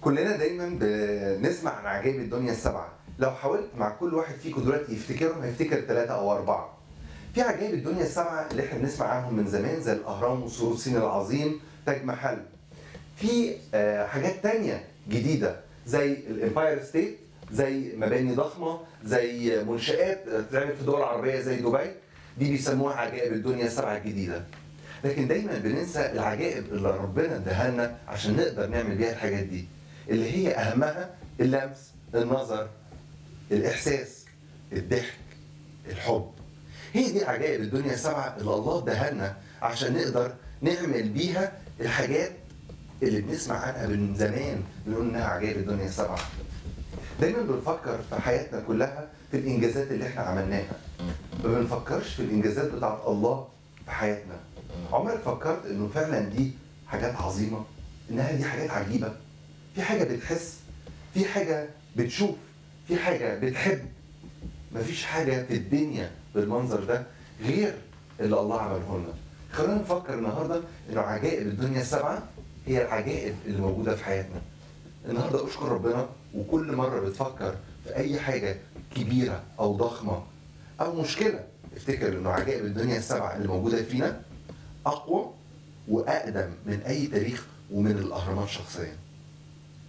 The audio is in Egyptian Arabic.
كلنا دايما بنسمع عن عجائب الدنيا السبعة لو حاولت مع كل واحد فيكم دلوقتي يفتكرهم هيفتكر ثلاثة أو أربعة في عجائب الدنيا السبعة اللي احنا بنسمع عنهم من زمان زي الأهرام وسور الصين العظيم تاج محل في آه، حاجات تانية جديدة زي الامباير ستيت زي مباني ضخمة زي منشآت بتتعمل في دول عربية زي دبي دي بيسموها عجائب الدنيا السبعة الجديدة لكن دايما بننسى العجائب اللي ربنا اداها لنا عشان نقدر نعمل بيها الحاجات دي اللي هي اهمها اللمس النظر الاحساس الضحك الحب هي دي عجائب الدنيا السبعه اللي الله اداها لنا عشان نقدر نعمل بيها الحاجات اللي بنسمع عنها من زمان بنقول انها عجائب الدنيا السبعه دايما بنفكر في حياتنا كلها في الانجازات اللي احنا عملناها ما بنفكرش في الانجازات بتاعت الله في حياتنا عمرك فكرت انه فعلا دي حاجات عظيمه انها دي حاجات عجيبه في حاجه بتحس في حاجه بتشوف في حاجه بتحب مفيش حاجه في الدنيا بالمنظر ده غير اللي الله عمله لنا خلينا نفكر النهارده انه عجائب الدنيا السبعه هي العجائب اللي موجوده في حياتنا النهارده اشكر ربنا وكل مره بتفكر في اي حاجه كبيره او ضخمه او مشكله افتكر انه عجائب الدنيا السبعه اللي موجوده فينا اقوى واقدم من اي تاريخ ومن الاهرامات شخصيا